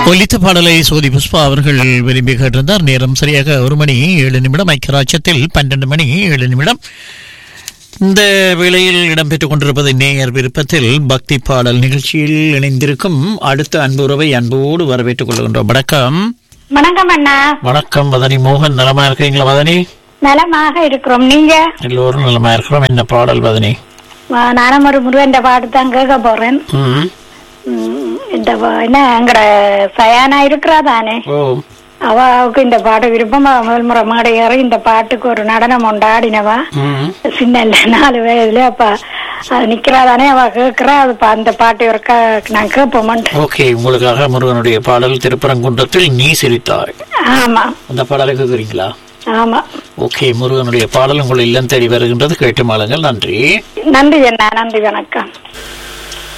ஒலித்த பாடலை சோதி புஷ்பா அவர்கள் விரும்பி கேட்டிருந்தார் நேரம் சரியாக ஒரு மணி ஏழு நிமிடம் ஐக்கியராட்சத்தில் பன்னெண்டு மணி ஏழு நிமிடம் இந்த வேளையில் இடம்பெற்றுக் கொண்டிருப்பது நேயர் விருப்பத்தில் பக்தி பாடல் நிகழ்ச்சியில் இணைந்திருக்கும் அடுத்த அன்பு உறவை அன்போடு வரவேற்றுக் கொள்கின்றோம் வணக்கம் வணக்கம் அண்ணா வணக்கம் வதனி மோகன் நலமா இருக்கிறீங்களா வதனி நலமாக இருக்கிறோம் நீங்க எல்லோரும் நலமா இருக்கிறோம் என்ன பாடல் வதனி ஆ, நானும் ஒரு முருகன் பாட்டு தான் கேட்க போறேன் ம். ம், இந்த பா- என்ன எங்கட சயானா இருக்கிறா தானே ஓ அவளுக்கு இந்த பாட்டு விருப்பமா முதல் முறை மாடி ஏறி இந்த பாட்டுக்கு ஒரு நடனம் உண்டாடினவா ம். சின்ன இல்ல நாலு வயதுல அப்ப அது நிக்கிறா தானே அவ கேக்குறா அது பா- அந்த பாட்டு இருக்க நான் கேட்போமான்ட்டு ஓகே உங்களுக்காக முருகனுடைய பாடல் திருப்பரங்குன்றத்தில் நீ சிரித்தாய் ஆமா அந்த பாடலை கேட்குறீங்களா ஆமா ஓகே முருகனுடைய பாடல் உங்கள் இல்லம் தேடி வருகின்றது கேட்டு மாளுங்கள் நன்றி நன்றி அண்ணா நன்றி வணக்கம்